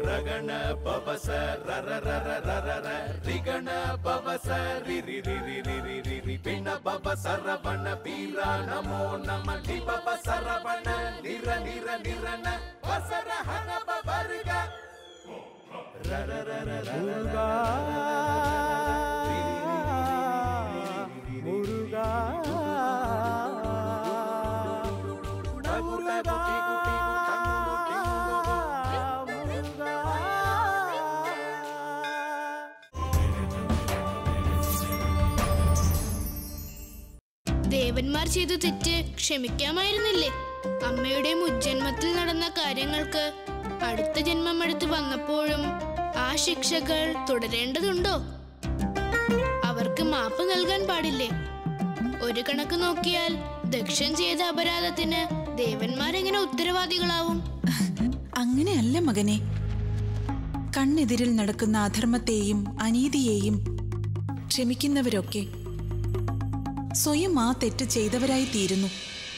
ರಗಣ ಪವಸ ರರ ರರ ರರ ರ ರಿಗಣ ಪವಸ ರಿ ರಿ ರಿ ರಿ ರಿ ರಿ ರಿ ರಿ ಪಿಣ ಪವ ಸರವಣ ಪೀರ ನಮೋ ನಮ ಲಿ ಪವ ಸರವಣ ನಿರ ನಿರ ನಿರನ ವಸರ ಹನ ಪವರ್ಗ ರರ ರರ ರರ മുരുകാ മുരുകാ മുരുകാ ദേവന്മാർ ചെയ്ത തെറ്റ് ക്ഷമിക്കാമായിരുന്നില്ലേ അമ്മയുടെ മുജ്ജന്മത്തിൽ നടന്ന കാര്യങ്ങൾക്ക് അടുത്ത ജന്മം എടുത്ത് വന്നപ്പോഴും ആ ശിക്ഷകൾ തുടരേണ്ടതുണ്ടോ അവർക്ക് മാപ്പ് നൽകാൻ പാടില്ലേ ഒരു കണക്ക് നോക്കിയാൽ ദക്ഷൻ ചെയ്ത അപരാധത്തിന് ദേവന്മാരെങ്ങനെ ഉത്തരവാദികളാവും അങ്ങനെയല്ല മകനെ കണ്ണെതിരിൽ നടക്കുന്ന അധർമ്മത്തെയും അനീതിയെയും ക്ഷമിക്കുന്നവരൊക്കെ സ്വയം ആ തെറ്റ് ചെയ്തവരായി തീരുന്നു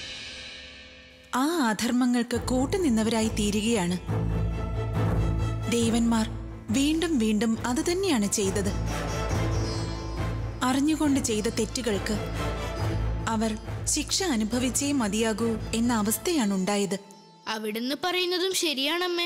ആ അധർമ്മങ്ങൾക്ക് കൂട്ടുനിന്നവരായി തീരുകയാണ് ദേവന്മാർ വീണ്ടും വീണ്ടും അത് തന്നെയാണ് ചെയ്തത് അറിഞ്ഞുകൊണ്ട് ചെയ്ത തെറ്റുകൾക്ക് അവർ ശിക്ഷ അനുഭവിച്ചേ മതിയാകൂ എന്ന അവസ്ഥയാണ് ഉണ്ടായത് അവിടുന്ന് പറയുന്നതും ശരിയാണമ്മേ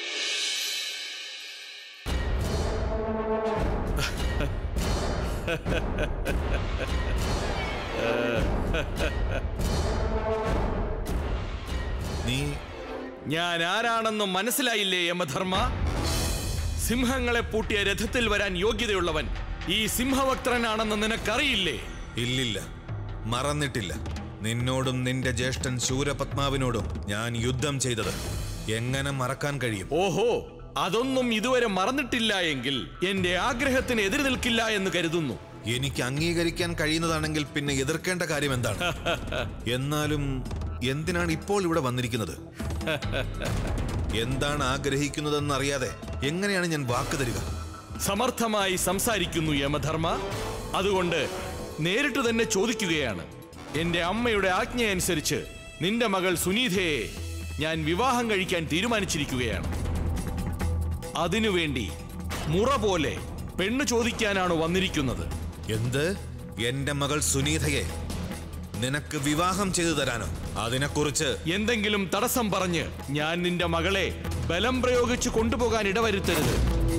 നീ ഞാൻ ആരാണെന്ന് മനസ്സിലായില്ലേ യമധർമ്മ സിംഹങ്ങളെ പൂട്ടിയ രഥത്തിൽ വരാൻ യോഗ്യതയുള്ളവൻ ഈ സിംഹവക്ത്രനാണെന്ന് നിനക്കറിയില്ലേ ഇല്ലില്ല മറന്നിട്ടില്ല നിന്നോടും നിന്റെ ജ്യേഷ്ഠൻ ശൂരപത്മാവിനോടും ഞാൻ യുദ്ധം ചെയ്തത് എങ്ങനെ മറക്കാൻ കഴിയും ഓഹോ അതൊന്നും ഇതുവരെ മറന്നിട്ടില്ല എങ്കിൽ എന്റെ ആഗ്രഹത്തിന് എതിര് നിൽക്കില്ല എന്ന് കരുതുന്നു എനിക്ക് അംഗീകരിക്കാൻ കഴിയുന്നതാണെങ്കിൽ പിന്നെ എതിർക്കേണ്ട കാര്യം എന്താണ് എന്നാലും എന്തിനാണ് ഇപ്പോൾ ഇവിടെ വന്നിരിക്കുന്നത് എന്താണ് ആഗ്രഹിക്കുന്നതെന്ന് അറിയാതെ എങ്ങനെയാണ് ഞാൻ വാക്ക് തരിക സമർത്ഥമായി സംസാരിക്കുന്നു യമധർമ്മ അതുകൊണ്ട് നേരിട്ട് തന്നെ ചോദിക്കുകയാണ് എന്റെ അമ്മയുടെ ആജ്ഞയനുസരിച്ച് നിന്റെ മകൾ സുനീതയെ ഞാൻ വിവാഹം കഴിക്കാൻ തീരുമാനിച്ചിരിക്കുകയാണ് അതിനുവേണ്ടി മുറ പോലെ പെണ്ണ് ചോദിക്കാനാണ് വന്നിരിക്കുന്നത് എന്ത് എന്റെ മകൾ സുനീതയെ നിനക്ക് വിവാഹം ചെയ്തു തരാനോ അതിനെക്കുറിച്ച് എന്തെങ്കിലും തടസ്സം പറഞ്ഞ് ഞാൻ നിന്റെ മകളെ ബലം പ്രയോഗിച്ച് കൊണ്ടുപോകാൻ ഇടവരുത്തരുത്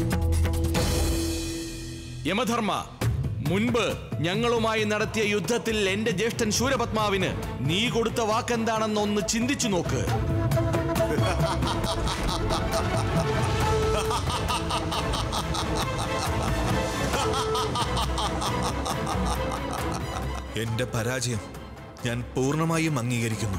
യമധർമ്മ മുൻപ് ഞങ്ങളുമായി നടത്തിയ യുദ്ധത്തിൽ എന്റെ ജ്യേഷ്ഠൻ ശൂരപത്മാവിന് നീ കൊടുത്ത വാക്കെന്താണെന്ന് ഒന്ന് ചിന്തിച്ചു നോക്ക് എന്റെ പരാജയം ഞാൻ പൂർണ്ണമായും അംഗീകരിക്കുന്നു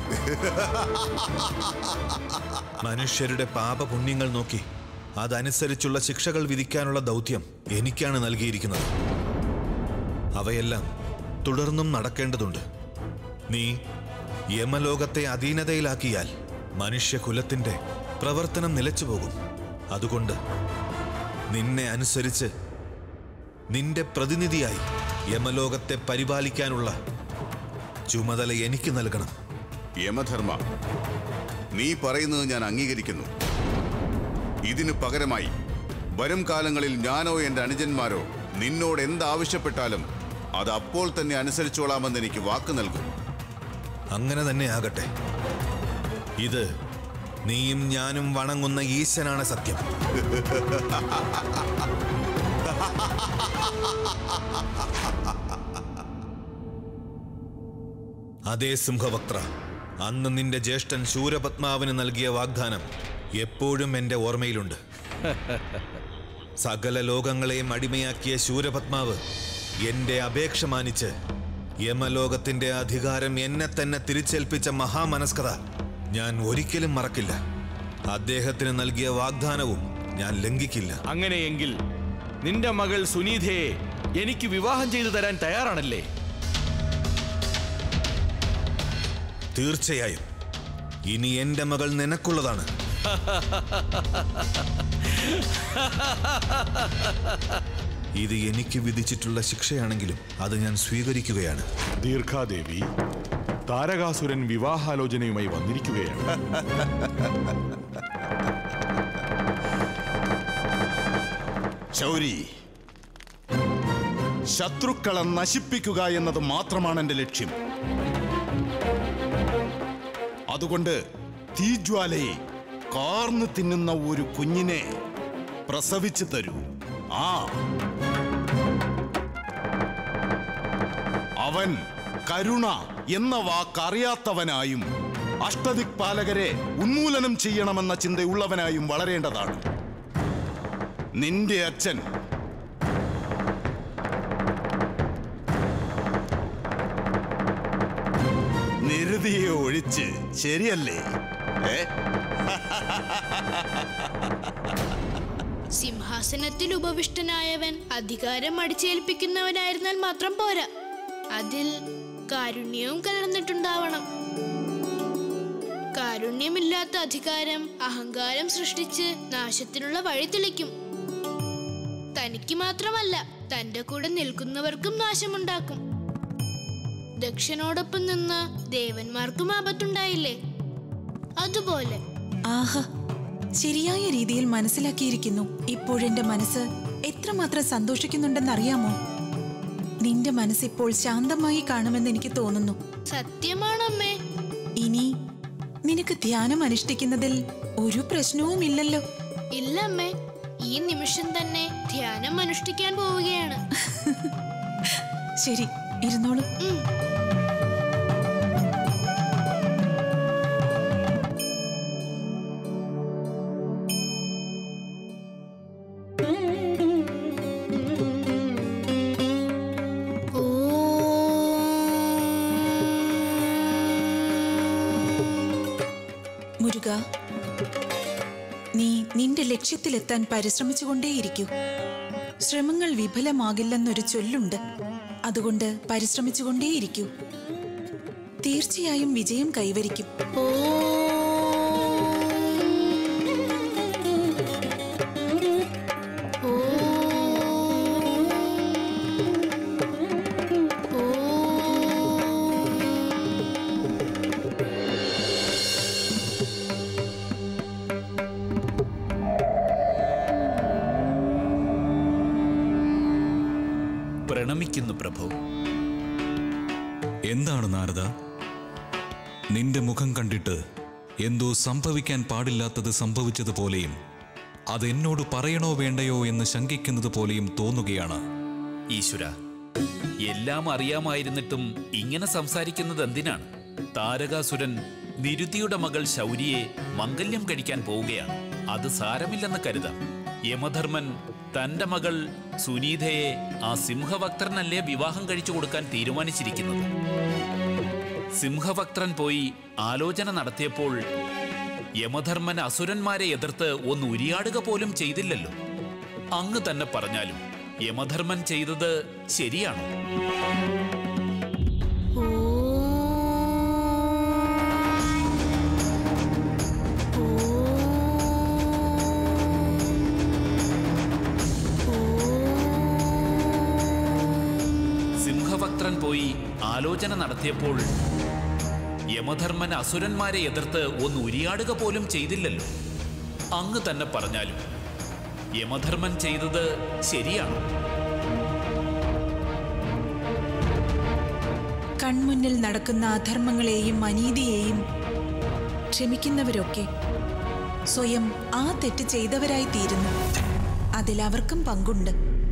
മനുഷ്യരുടെ പാപപുണ്യങ്ങൾ നോക്കി അതനുസരിച്ചുള്ള ശിക്ഷകൾ വിധിക്കാനുള്ള ദൗത്യം എനിക്കാണ് നൽകിയിരിക്കുന്നത് അവയെല്ലാം തുടർന്നും നടക്കേണ്ടതുണ്ട് നീ യമലോകത്തെ അധീനതയിലാക്കിയാൽ മനുഷ്യകുലത്തിന്റെ പ്രവർത്തനം നിലച്ചുപോകും അതുകൊണ്ട് നിന്നെ അനുസരിച്ച് നിന്റെ പ്രതിനിധിയായി യമലോകത്തെ പരിപാലിക്കാനുള്ള ചുമതല എനിക്ക് നൽകണം യമധർമ്മ നീ പറയുന്നത് ഞാൻ അംഗീകരിക്കുന്നു ഇതിനു പകരമായി വരും കാലങ്ങളിൽ ഞാനോ എന്റെ അനുജന്മാരോ നിന്നോട് എന്താവശ്യപ്പെട്ടാലും അത് അപ്പോൾ തന്നെ അനുസരിച്ചോളാമെന്ന് എനിക്ക് വാക്ക് നൽകും അങ്ങനെ തന്നെ ആകട്ടെ ഇത് നീയും ഞാനും വണങ്ങുന്ന ഈശനാണ് സത്യം അതേ സിംഹവക്ത്ര അന്ന് നിന്റെ ജ്യേഷ്ഠൻ ശൂരപത്മാവിന് നൽകിയ വാഗ്ദാനം എപ്പോഴും എന്റെ ഓർമ്മയിലുണ്ട് സകല ലോകങ്ങളെയും അടിമയാക്കിയ ശൂരപത്മാവ് എന്റെ അപേക്ഷ മാനിച്ച് യമലോകത്തിന്റെ അധികാരം എന്നെ തന്നെ തിരിച്ചേൽപ്പിച്ച മഹാമനസ്കത ഞാൻ ഒരിക്കലും മറക്കില്ല അദ്ദേഹത്തിന് നൽകിയ വാഗ്ദാനവും ഞാൻ ലംഘിക്കില്ല അങ്ങനെയെങ്കിൽ നിന്റെ മകൾ സുനീതയെ എനിക്ക് വിവാഹം ചെയ്തു തരാൻ തയ്യാറാണല്ലേ തീർച്ചയായും ഇനി എന്റെ മകൾ നിനക്കുള്ളതാണ് ഇത് എനിക്ക് വിധിച്ചിട്ടുള്ള ശിക്ഷയാണെങ്കിലും അത് ഞാൻ സ്വീകരിക്കുകയാണ് ദീർഘാദേവി താരകാസുരൻ വിവാഹാലോചനയുമായി വന്നിരിക്കുകയാണ് ശൗരി ശത്രുക്കളെ നശിപ്പിക്കുക എന്നത് മാത്രമാണ് എന്റെ ലക്ഷ്യം അതുകൊണ്ട് തീജ്വാലയെ കാർന്നു തിന്നുന്ന ഒരു കുഞ്ഞിനെ പ്രസവിച്ചു തരൂ ആ അവൻ കരുണ എന്ന വാക്കറിയാത്തവനായും അഷ്ടദിക്പാലകരെ ഉന്മൂലനം ചെയ്യണമെന്ന ചിന്തയുള്ളവനായും വളരേണ്ടതാണ് നിന്റെ അച്ഛൻ നിരുതിയെ ഒഴിച്ച് ശരിയല്ലേ ഏ സിംഹാസനത്തിൽ ഉപവിഷ്ടനായവൻ അധികാരം അടിച്ചേൽപ്പിക്കുന്നവനായിരുന്നാൽ മാത്രം പോരാ അതിൽ കാരുണ്യവും കലർന്നിട്ടുണ്ടാവണം കാരുണ്യമില്ലാത്ത അധികാരം അഹങ്കാരം സൃഷ്ടിച്ച് നാശത്തിനുള്ള വഴി തെളിക്കും തനിക്ക് മാത്രമല്ല തന്റെ കൂടെ നിൽക്കുന്നവർക്കും നാശമുണ്ടാക്കും ദക്ഷനോടൊപ്പം നിന്ന് ദേവന്മാർക്കും ആപത്തുണ്ടായില്ലേ അതുപോലെ ആഹ ശരിയായ രീതിയിൽ മനസ്സിലാക്കിയിരിക്കുന്നു ഇപ്പോഴെന്റെ മനസ്സ് എത്രമാത്രം സന്തോഷിക്കുന്നുണ്ടെന്നറിയാമോ നിന്റെ മനസ്സിപ്പോൾ ശാന്തമായി കാണുമെന്ന് എനിക്ക് തോന്നുന്നു സത്യമാണമ്മേ ഇനി നിനക്ക് ധ്യാനം അനുഷ്ഠിക്കുന്നതിൽ ഒരു പ്രശ്നവുമില്ലല്ലോ ഇല്ല അമ്മേ ഈ നിമിഷം തന്നെ ധ്യാനം അനുഷ്ഠിക്കാൻ പോവുകയാണ് ശരി ഇരുന്നോളൂ ഉം. മുരുക നീ നിന്റെ ലക്ഷ്യത്തിലെത്താൻ പരിശ്രമിച്ചുകൊണ്ടേയിരിക്കൂ ശ്രമങ്ങൾ വിഫലമാകില്ലെന്നൊരു ചൊല്ലുണ്ട് അതുകൊണ്ട് പരിശ്രമിച്ചുകൊണ്ടേയിരിക്കൂ തീർച്ചയായും വിജയം കൈവരിക്കും പ്രണമിക്കുന്നു പ്രഭു എന്താണ് നാരദ നിന്റെ മുഖം കണ്ടിട്ട് എന്തോ സംഭവിക്കാൻ പാടില്ലാത്തത് സംഭവിച്ചതുപോലെയും അതെന്നോട് പറയണോ വേണ്ടയോ എന്ന് ശങ്കിക്കുന്നത് പോലെയും തോന്നുകയാണ് ഈശ്വര എല്ലാം അറിയാമായിരുന്നിട്ടും ഇങ്ങനെ സംസാരിക്കുന്നത് എന്തിനാണ് താരകാസുരൻ നിരുതിയുടെ മകൾ ശൗരിയെ മംഗല്യം കഴിക്കാൻ പോവുകയാണ് അത് സാരമില്ലെന്ന് കരുതാം യമധർമ്മൻ തന്റെ മകൾ സുനീതയെ ആ സിംഹഭക്തരനല്ലേ വിവാഹം കഴിച്ചു കൊടുക്കാൻ തീരുമാനിച്ചിരിക്കുന്നത് സിംഹഭക്തൻ പോയി ആലോചന നടത്തിയപ്പോൾ യമധർമ്മൻ അസുരന്മാരെ എതിർത്ത് ഒന്ന് ഉരിയാടുക പോലും ചെയ്തില്ലല്ലോ അങ്ങ് തന്നെ പറഞ്ഞാലും യമധർമ്മൻ ചെയ്തത് ശരിയാണോ സിംഹഭക്തൻ പോയി ആലോചന നടത്തിയപ്പോൾ യമധർമ്മൻ അസുരന്മാരെ എതിർത്ത് ഒന്ന് ഉരിയാടുക പോലും ചെയ്തില്ലല്ലോ അങ്ങ് തന്നെ പറഞ്ഞാലും യമധർമ്മൻ ചെയ്തത് ശരിയാണോ കൺമുന്നിൽ നടക്കുന്ന അധർമ്മങ്ങളെയും അനീതിയെയും ക്ഷമിക്കുന്നവരൊക്കെ സ്വയം ആ തെറ്റ് ചെയ്തവരായി തീരുന്നു അതിൽ അവർക്കും പങ്കുണ്ട്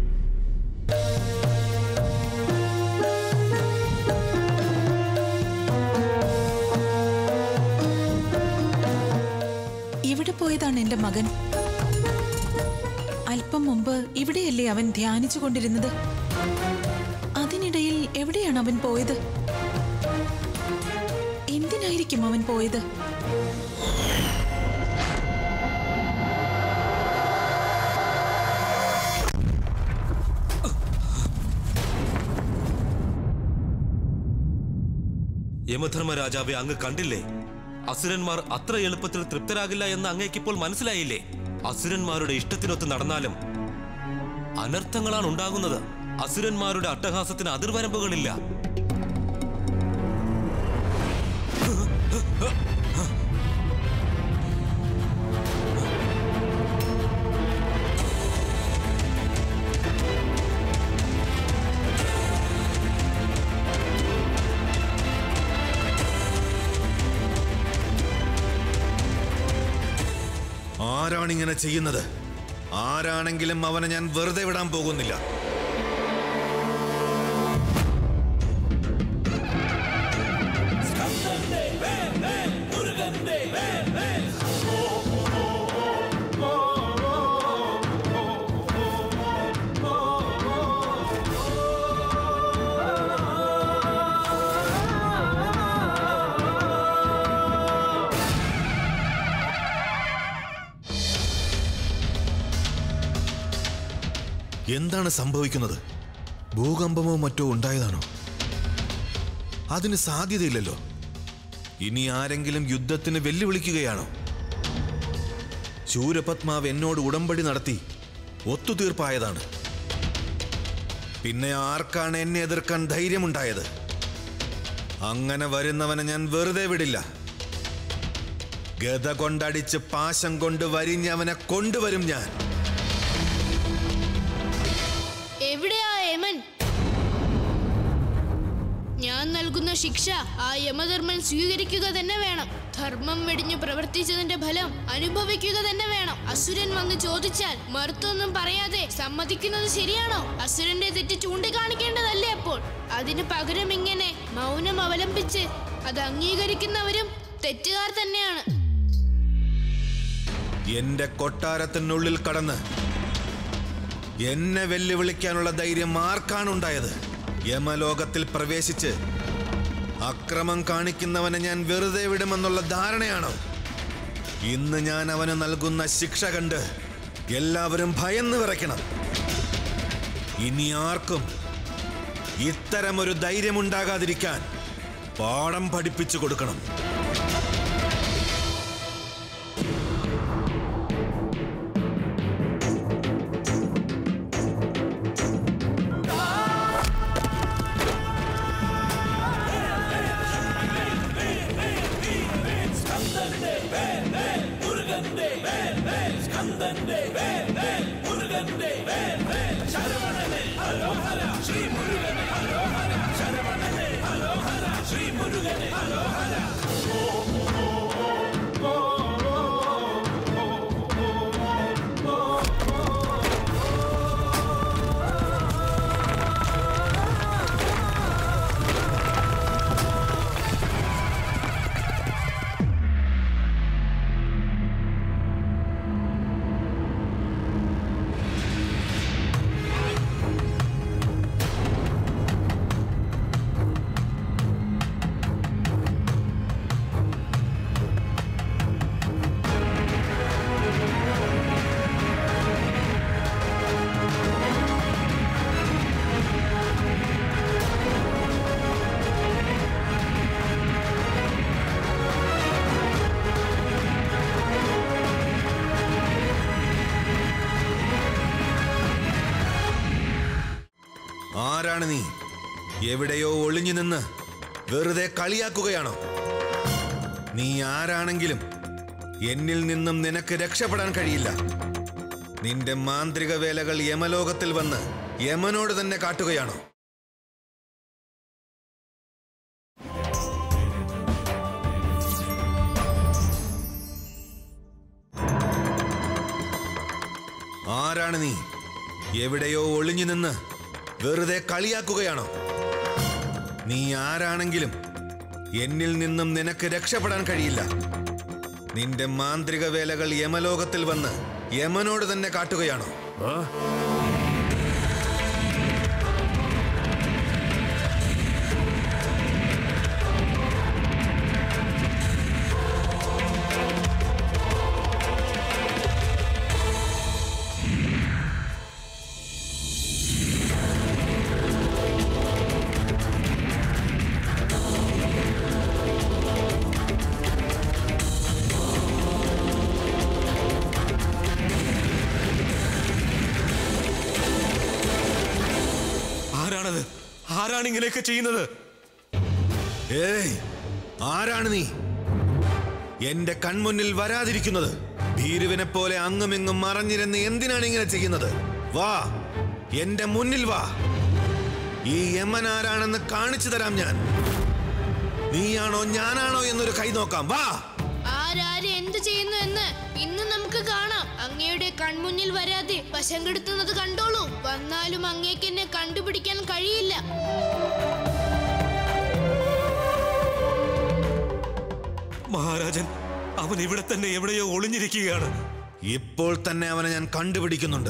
ഇവിടെ പോയതാണ് എന്റെ മകൻ അല്പം മുമ്പ് ഇവിടെയല്ലേ അവൻ ധ്യാനിച്ചു കൊണ്ടിരുന്നത് അതിനിടയിൽ എവിടെയാണ് അവൻ പോയത് എന്തിനായിരിക്കും അവൻ പോയത് യമധർമ്മ രാജാവെ അങ്ങ് കണ്ടില്ലേ അസുരന്മാർ അത്ര എളുപ്പത്തിൽ തൃപ്തരാകില്ല എന്ന് അങ്ങേക്കിപ്പോൾ മനസ്സിലായില്ലേ അസുരന്മാരുടെ ഇഷ്ടത്തിനൊത്ത് നടന്നാലും അനർത്ഥങ്ങളാണ് ഉണ്ടാകുന്നത് അസുരന്മാരുടെ അട്ടഹാസത്തിന് അതിർവരമ്പുകളില്ല ആരാണിങ്ങനെ ചെയ്യുന്നത് ആരാണെങ്കിലും അവനെ ഞാൻ വെറുതെ വിടാൻ പോകുന്നില്ല എന്താണ് സംഭവിക്കുന്നത് ഭൂകമ്പമോ മറ്റോ ഉണ്ടായതാണോ അതിന് സാധ്യതയില്ലല്ലോ ഇനി ആരെങ്കിലും യുദ്ധത്തിന് വെല്ലുവിളിക്കുകയാണോ ശൂരപത്മാവ് എന്നോട് ഉടമ്പടി നടത്തി ഒത്തുതീർപ്പായതാണ് പിന്നെ ആർക്കാണ് എന്നെ എതിർക്കാൻ ധൈര്യമുണ്ടായത് അങ്ങനെ വരുന്നവനെ ഞാൻ വെറുതെ വിടില്ല ഗത കൊണ്ടടിച്ച് പാശം കൊണ്ട് വരിഞ്ഞവനെ കൊണ്ടുവരും ഞാൻ എവിടെയാ യമൻ ഞാൻ നൽകുന്ന ശിക്ഷ ആ യമധർമ്മൻ സ്വീകരിക്കുക തന്നെ വേണം ധർമ്മം വെടിഞ്ഞു പ്രവർത്തിച്ചതിന്റെ ഫലം അനുഭവിക്കുക തന്നെ വേണം അസുരൻ വന്ന് ചോദിച്ചാൽ മറുത്തൊന്നും പറയാതെ സമ്മതിക്കുന്നത് ശരിയാണോ അസുരന്റെ തെറ്റ് ചൂണ്ടിക്കാണിക്കേണ്ടതല്ലേ അപ്പോൾ അതിന് പകരം ഇങ്ങനെ മൗനം അവലംബിച്ച് അത് അംഗീകരിക്കുന്നവരും തെറ്റുകാർ തന്നെയാണ് എന്റെ കൊട്ടാരത്തിനുള്ളിൽ കടന്ന് എന്നെ വെല്ലുവിളിക്കാനുള്ള ധൈര്യം ആർക്കാണുണ്ടായത് യമലോകത്തിൽ പ്രവേശിച്ച് അക്രമം കാണിക്കുന്നവനെ ഞാൻ വെറുതെ വിടുമെന്നുള്ള ധാരണയാണോ ഇന്ന് ഞാൻ അവന് നൽകുന്ന ശിക്ഷ കണ്ട് എല്ലാവരും ഭയന്ന് വിറയ്ക്കണം ഇനി ആർക്കും ഇത്തരമൊരു ധൈര്യമുണ്ടാകാതിരിക്കാൻ പാഠം പഠിപ്പിച്ചു കൊടുക്കണം ആരാണ് നീ എവിടെയോ ഒളിഞ്ഞു നിന്ന് വെറുതെ കളിയാക്കുകയാണോ നീ ആരാണെങ്കിലും എന്നിൽ നിന്നും നിനക്ക് രക്ഷപ്പെടാൻ കഴിയില്ല നിന്റെ മാന്ത്രിക വേലകൾ യമലോകത്തിൽ വന്ന് യമനോട് തന്നെ കാട്ടുകയാണോ ആരാണ് നീ എവിടെയോ ഒളിഞ്ഞു നിന്ന് വെറുതെ കളിയാക്കുകയാണോ നീ ആരാണെങ്കിലും എന്നിൽ നിന്നും നിനക്ക് രക്ഷപ്പെടാൻ കഴിയില്ല നിന്റെ മാന്ത്രിക വേലകൾ യമലോകത്തിൽ വന്ന് യമനോട് തന്നെ കാട്ടുകയാണോ ആരാണത് ആരാണ് ഇങ്ങനെയൊക്കെ ചെയ്യുന്നത് ഏയ് ആരാണ് നീ എന്റെ കൺമുന്നിൽ വരാതിരിക്കുന്നത് ഭീരുവിനെ പോലെ അങ്ങുമിങ്ങും മറഞ്ഞിരുന്ന് എന്തിനാണ് ഇങ്ങനെ ചെയ്യുന്നത് വാ എന്റെ മുന്നിൽ വാ ഈ യമൻ ആരാണെന്ന് കാണിച്ചു തരാം ഞാൻ നീയാണോ ഞാനാണോ എന്നൊരു കൈ നോക്കാം വാ ആരാര് എന്ത് ചെയ്യുന്നു എന്ന് ഇന്ന് നമുക്ക് കാണാം അങ്ങയുടെ കൺമുന്നിൽ വരാതെ വശം കെടുത്തുന്നത് കണ്ടോളൂ വന്നാലും അങ്ങേക്ക് എന്നെ കണ്ടുപിടിക്കാൻ കഴിയില്ല മഹാരാജൻ അവൻ ഇവിടെ തന്നെ എവിടെയോ ഒളിഞ്ഞിരിക്കുകയാണ് ഇപ്പോൾ തന്നെ അവനെ ഞാൻ കണ്ടുപിടിക്കുന്നുണ്ട്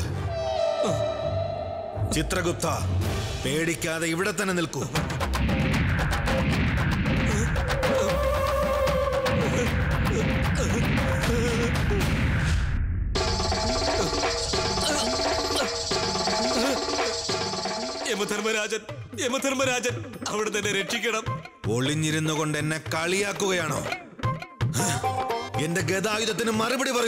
ചിത്രഗുപ്ത പേടിക്കാതെ ഇവിടെ തന്നെ നിൽക്കൂ യമധർമ്മരാജൻ യമധർമ്മരാജൻ അവിടെ തന്നെ രക്ഷിക്കണം ഒളിഞ്ഞിരുന്നു കൊണ്ട് എന്നെ കളിയാക്കുകയാണോ ഹ്? എന്റെ ഗതായുധത്തിന് മറുപടി പറയൂ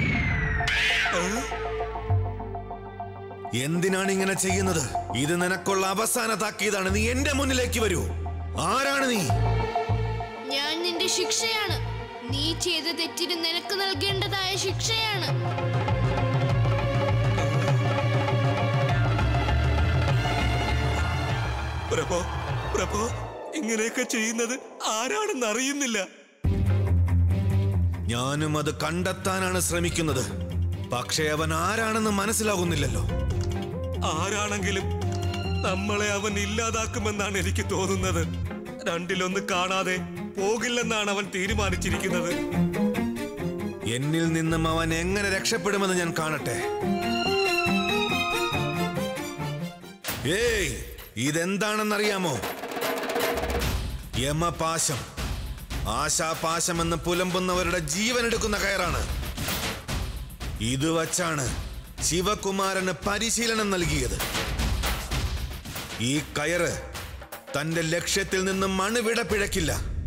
എന്തിനാണ് ഇങ്ങനെ ചെയ്യുന്നത് ഇത് നിനക്കുള്ള അവസാന താക്കീതാണ് നീ എന്റെ മുന്നിലേക്ക് വരൂ ആരാണ് നീ ഞാൻ നിന്റെ ശിക്ഷയാണ് നീ ചെയ്ത തെറ്റിന് നിനക്ക് നൽകേണ്ടതായ ശിക്ഷയാണ് പ്രഭോ പ്രഭോ ഇങ്ങനെയൊക്കെ ചെയ്യുന്നത് ആരാണെന്ന് അറിയുന്നില്ല ഞാനും അത് കണ്ടെത്താനാണ് ശ്രമിക്കുന്നത് പക്ഷേ അവൻ ആരാണെന്ന് മനസ്സിലാകുന്നില്ലല്ലോ ആരാണെങ്കിലും നമ്മളെ അവൻ ഇല്ലാതാക്കുമെന്നാണ് എനിക്ക് തോന്നുന്നത് രണ്ടിലൊന്ന് കാണാതെ പോകില്ലെന്നാണ് അവൻ തീരുമാനിച്ചിരിക്കുന്നത് എന്നിൽ നിന്നും അവൻ എങ്ങനെ രക്ഷപ്പെടുമെന്ന് ഞാൻ കാണട്ടെ ഏയ് ഇതെന്താണെന്നറിയാമോ യമപാശം ആശാപാശം എന്ന് പുലമ്പുന്നവരുടെ ജീവൻ എടുക്കുന്ന കയറാണ് ഇത് വച്ചാണ് ശിവകുമാരന് പരിശീലനം നൽകിയത് ഈ കയറ് തന്റെ ലക്ഷ്യത്തിൽ നിന്നും മണുവിട പിഴക്കില്ല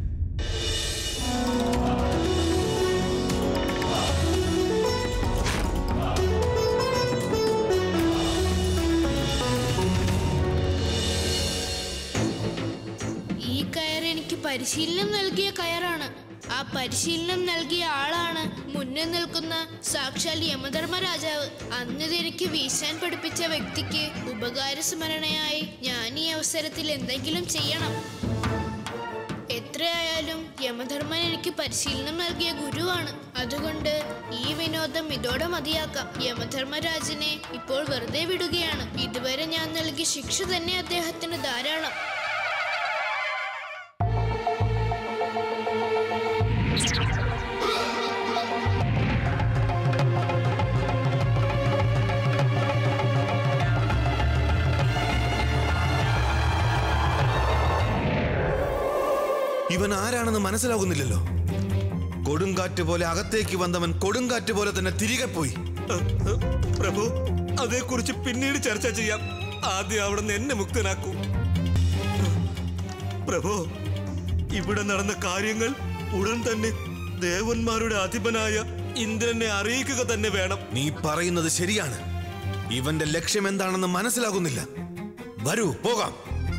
ഈ കയർ എനിക്ക് പരിശീലനം നൽകിയ കയറാണ് ആ പരിശീലനം നൽകിയ ആളാണ് മുന്നിൽ നിൽക്കുന്ന സാക്ഷാൽ യമധർമ്മരാജാവ് അന്നത് എനിക്ക് വീശാൻ പഠിപ്പിച്ച വ്യക്തിക്ക് ഉപകാരസ്മരണയായി ഞാൻ ഈ അവസരത്തിൽ എന്തെങ്കിലും ചെയ്യണം എത്രയായാലും യമധർമ്മൻ എനിക്ക് പരിശീലനം നൽകിയ ഗുരുവാണ് അതുകൊണ്ട് ഈ വിനോദം ഇതോടെ മതിയാക്കാം യമധർമ്മരാജനെ ഇപ്പോൾ വെറുതെ വിടുകയാണ് ഇതുവരെ ഞാൻ നൽകിയ ശിക്ഷ തന്നെ അദ്ദേഹത്തിന് ധാരാളം ഇവൻ ആരാണെന്ന് മനസ്സിലാകുന്നില്ലല്ലോ കൊടുങ്കാറ്റ് പോലെ അകത്തേക്ക് വന്നവൻ കൊടുങ്കാറ്റ് പോലെ തന്നെ തിരികെ പോയി പ്രഭു അതേക്കുറിച്ച് പിന്നീട് ചർച്ച ചെയ്യാം ആദ്യം അവിടുന്ന് എന്നെ മുക്തനാക്കൂ പ്രഭു ഇവിടെ നടന്ന കാര്യങ്ങൾ ഉടൻ തന്നെ ദേവന്മാരുടെ അധിപനായ ഇന്ദ്രനെ അറിയിക്കുക തന്നെ വേണം നീ പറയുന്നത് ശരിയാണ് ഇവന്റെ ലക്ഷ്യം എന്താണെന്ന് മനസ്സിലാകുന്നില്ല വരൂ പോകാം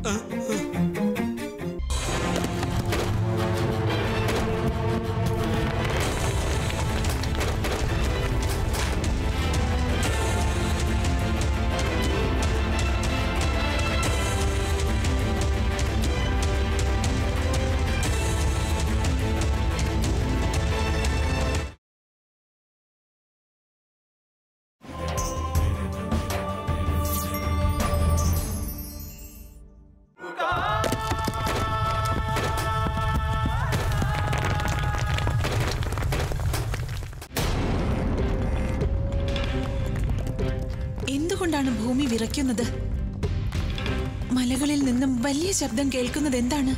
എന്തുകൊണ്ടാണ് ഭൂമി വിറയ്ക്കുന്നത് മലകളിൽ നിന്നും വലിയ ശബ്ദം കേൾക്കുന്നത് എന്താണ്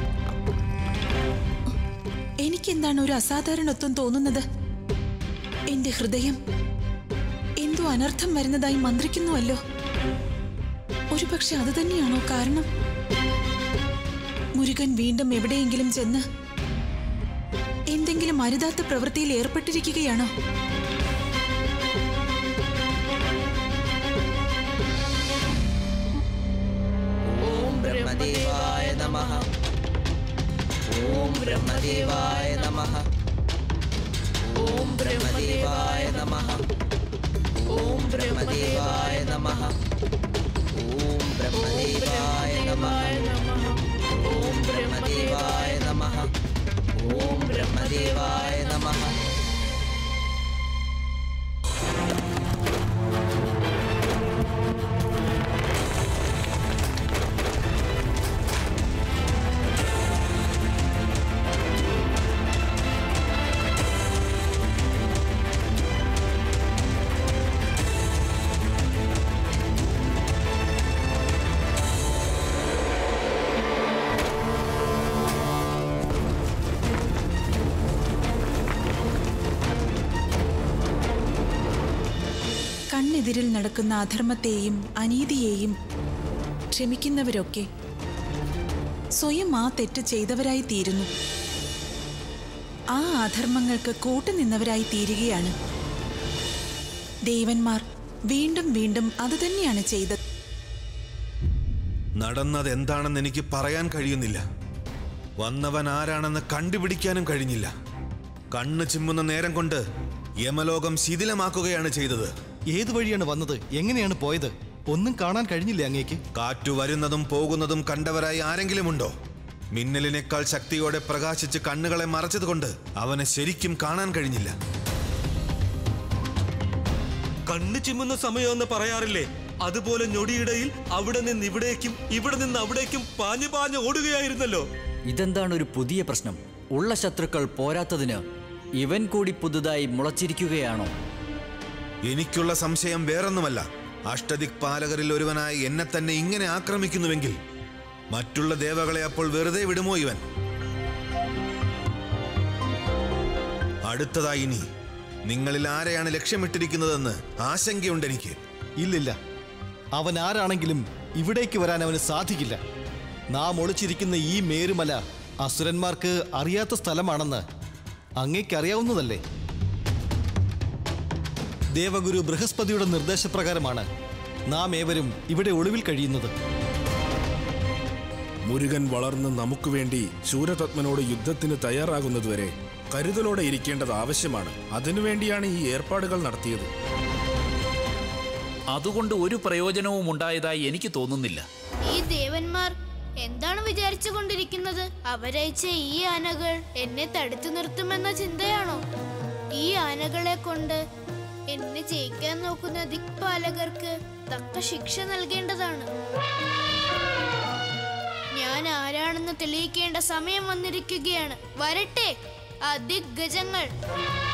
എനിക്കെന്താണ് ഒരു അസാധാരണത്വം തോന്നുന്നത് എന്റെ ഹൃദയം എന്തോ അനർത്ഥം വരുന്നതായി മന്ത്രിക്കുന്നുവല്ലോ ഒരുപക്ഷെ അത് തന്നെയാണോ കാരണം മുരുകൻ വീണ്ടും എവിടെയെങ്കിലും ചെന്ന് എന്തെങ്കിലും അരുതാത്ത പ്രവൃത്തിയിൽ ഏർപ്പെട്ടിരിക്കുകയാണോ ഓം ബ്രഹ്മദേവായ നമഃ ഓം ബ്രഹ്മദേവായ നമഃ ഓം ബ്രഹ്മദേവായ നമഃ ഓം ബ്രഹ്മദേവായ നമഃ ഓം ബ്രഹ്മദേവായ നമഃ ഓം ബ്രഹ്മദേവായ നമഃ ഓം ബ്രഹ്മദേവായ നമഃ കണ്ണെതിരിൽ നടക്കുന്ന അധർമ്മത്തെയും അനീതിയെയും ക്ഷമിക്കുന്നവരൊക്കെ സ്വയം ആ തെറ്റ് ചെയ്തവരായി തീരുന്നു ആ അധർമ്മങ്ങൾക്ക് കൂട്ടുനിന്നവരായി തീരുകയാണ് ദേവന്മാർ വീണ്ടും വീണ്ടും അതുതന്നെയാണ് ചെയ്തത് നടന്നത് എന്താണെന്ന് എനിക്ക് പറയാൻ കഴിയുന്നില്ല വന്നവൻ ആരാണെന്ന് കണ്ടുപിടിക്കാനും കഴിഞ്ഞില്ല കണ്ണ് ചിമ്മുന്ന നേരം കൊണ്ട് യമലോകം ശിഥിലമാക്കുകയാണ് ചെയ്തത് ഏത് വഴിയാണ് വന്നത് എങ്ങനെയാണ് പോയത് ഒന്നും കാണാൻ കഴിഞ്ഞില്ലേ അങ്ങേക്ക് കാറ്റു വരുന്നതും പോകുന്നതും കണ്ടവരായി ആരെങ്കിലും ഉണ്ടോ മിന്നലിനേക്കാൾ ശക്തിയോടെ പ്രകാശിച്ച് കണ്ണുകളെ മറച്ചതുകൊണ്ട് അവനെ ശരിക്കും കാണാൻ കഴിഞ്ഞില്ല കണ്ണ് ചിമ്മുന്ന സമയമെന്ന് പറയാറില്ലേ അതുപോലെ ഞൊടിയിടയിൽ അവിടെ നിന്ന് ഇവിടേക്കും ഇവിടെ നിന്ന് അവിടേക്കും പാഞ്ഞു പാഞ്ഞു ഓടുകയായിരുന്നല്ലോ ഇതെന്താണ് ഒരു പുതിയ പ്രശ്നം ഉള്ള ശത്രുക്കൾ പോരാത്തതിന് ഇവൻ കൂടി പുതുതായി മുളച്ചിരിക്കുകയാണോ എനിക്കുള്ള സംശയം വേറൊന്നുമല്ല അഷ്ടദിക് പാലകരിൽ ഒരുവനായ എന്നെ തന്നെ ഇങ്ങനെ ആക്രമിക്കുന്നുവെങ്കിൽ മറ്റുള്ള ദേവകളെ അപ്പോൾ വെറുതെ വിടുമോ ഇവൻ അടുത്തതായി ഇനി നിങ്ങളിൽ ആരെയാണ് ലക്ഷ്യമിട്ടിരിക്കുന്നതെന്ന് ആശങ്കയുണ്ട് എനിക്ക് ഇല്ലില്ല അവൻ ആരാണെങ്കിലും ഇവിടേക്ക് വരാൻ അവന് സാധിക്കില്ല നാം ഒളിച്ചിരിക്കുന്ന ഈ മേരുമല അസുരന്മാർക്ക് അറിയാത്ത സ്ഥലമാണെന്ന് അങ്ങേക്കറിയാവുന്നതല്ലേ ദേവഗുരു ബൃഹസ്പതിയുടെ നിർദ്ദേശപ്രകാരമാണ് നാം ഏവരും ഇവിടെ ഒളിവിൽ കഴിയുന്നത് മുരുകൻ വളർന്ന് നമുക്ക് വേണ്ടി ശൂരതത്മനോട് യുദ്ധത്തിന് തയ്യാറാകുന്നതുവരെ കരുതലോടെ ഇരിക്കേണ്ടത് ആവശ്യമാണ് അതിനുവേണ്ടിയാണ് ഈ ഏർപ്പാടുകൾ നടത്തിയത് അതുകൊണ്ട് ഒരു പ്രയോജനവും ഉണ്ടായതായി എനിക്ക് തോന്നുന്നില്ല ഈ ദേവന്മാർ എന്താണ് വിചാരിച്ചു കൊണ്ടിരിക്കുന്നത് അവരയച്ച ഈ ആനകൾ എന്നെ തടുത്തു നിർത്തുമെന്ന ചിന്തയാണോ ഈ ആനകളെ കൊണ്ട് എന്നെ ജയിക്കാൻ നോക്കുന്ന ദിക്പാലകർക്ക് തക്ക ശിക്ഷ നൽകേണ്ടതാണ് ഞാൻ ആരാണെന്ന് തെളിയിക്കേണ്ട സമയം വന്നിരിക്കുകയാണ് വരട്ടെ ആ ദിഗ്ഗജങ്ങൾ